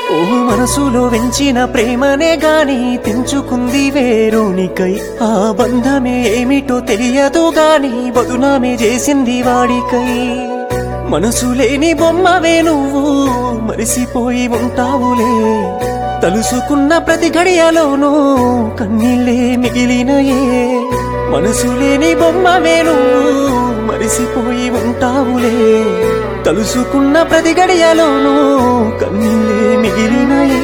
ఓ మనసులో వెంచిన ప్రేమనే గాని తెంచుకుంది వేరునికై ఆ బంధమే ఏమిటో తెలియదు గాని బదునామే చేసింది వాడికై మనసు లేని బొమ్మవే నువ్వు మరిసిపోయి ఉంటావులే తలుసుకున్న ప్రతి గడియలోనూ కన్నీళ్ళే మిగిలినయే మనసు లేని బొమ్మవే నువ్వు మరిసిపోయి ఉంటావులే తలుసుకున్న ప్రతి గడియలోనూ కన్నీళ్ళే మిగిలినయే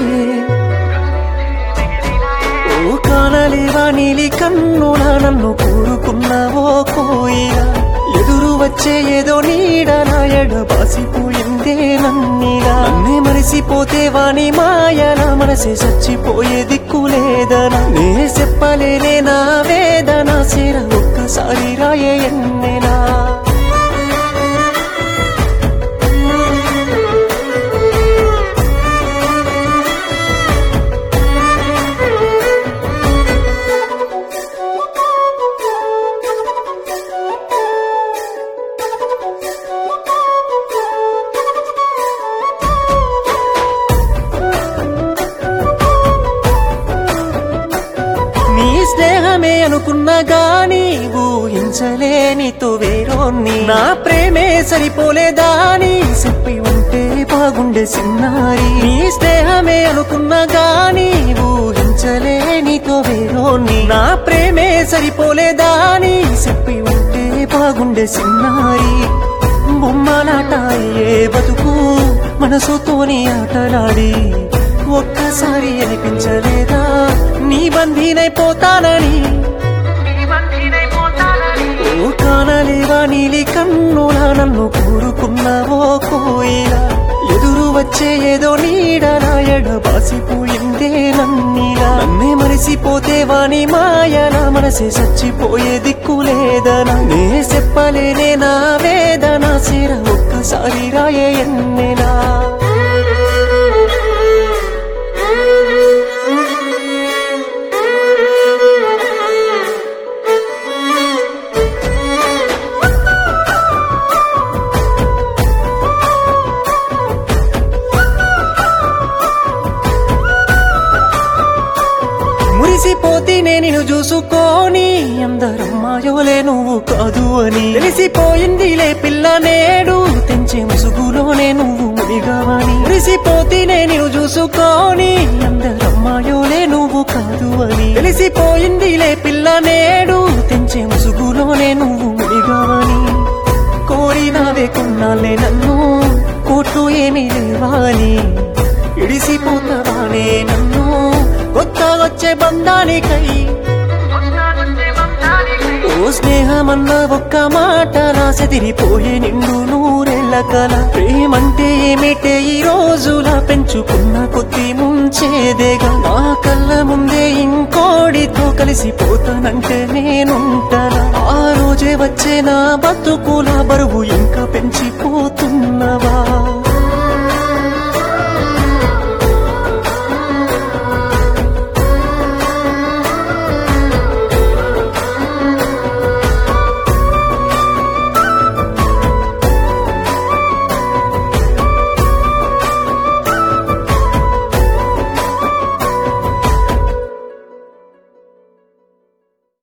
ఓ కానలేవా నీలి కన్నుల నన్ను కోరుకున్నావో కోయిల ఎదురు వచ్చే ఏదో నీడ నా ఎడ బాసిపోయిందే నన్నిలా నన్నే మరిసిపోతే వాని మాయల మనసే చచ్చిపోయే దిక్కులేదన నే చెప్పలేనే నా వేదన సిర ఒక్కసారి రాయే ఎన్నెలా నీ స్నేహమే అనుకున్నా గాని ఊహించలేనితో వేరోన్ని నా ప్రేమే సరిపోలేదాని చెప్పి ఉంటే బాగుండే సిన్నారి నీ స్నేహమే అనుకున్నా గాని ఊహించలేనితో వేరోన్ని నా ప్రేమే సరిపోలేదాని చెప్పి ఉంటే బాగుండే సిన్నారి బొమ్మలాట ఏ బతుకు మనసుతోని ఆటలాడి ఒక్కసారి అనిపించలేదా నీ బందీనైపోతానని ఓ కానలేవా నీలి కన్నుల నన్ను కోరుకున్నావో కోయిల ఎదురు వచ్చే ఏదో నీడ నా ఎడ బాసిపోయిందే నన్నిలా నన్నే మరిసిపోతే వాని మాయల మనసే చచ్చిపోయే దిక్కులేదనా నే చెప్పలేనే నా వేదన సిర ఒక్కసారి రాయే ఎన్నెలా మురిసిపోతే నేను చూసుకోని అందరమ్మాయోలే నువ్వు కాదు అని తెలిసిపోయిందిలే పిల్ల నేడు తెంచే ముసుగులోనే నువ్వు మునిగావని మురిసిపోతే నేను చూసుకోని అందరమ్మాయోలే నువ్వు కాదు అని తెలిసిపోయిందిలే పిల్ల నేడు తెంచే ముసుగులోనే నువ్వు మునిగావని కోరినావే కొన్నాళ్ళే నన్ను కోట్లు ఏమీ లేవాని ఇడిసిపోతావానే నన్ను కొత్త వచ్చే బంధానికై ఓ స్నేహమన్న ఒక్క మాట రాసెదిరిపోయే నిండు నూరెళ్ళ కల ప్రేమంటే ఏమిటే ఈ రోజుల పెంచుకున్న కొద్ది ముంచేదేగా నా కళ్ళ ముందే ఇంకోడితో కలిసిపోతానంటే నేనుంటానా ఆ రోజే వచ్చే నా బతుకుల బరువు ఇంకా పెంచిపోతున్నవా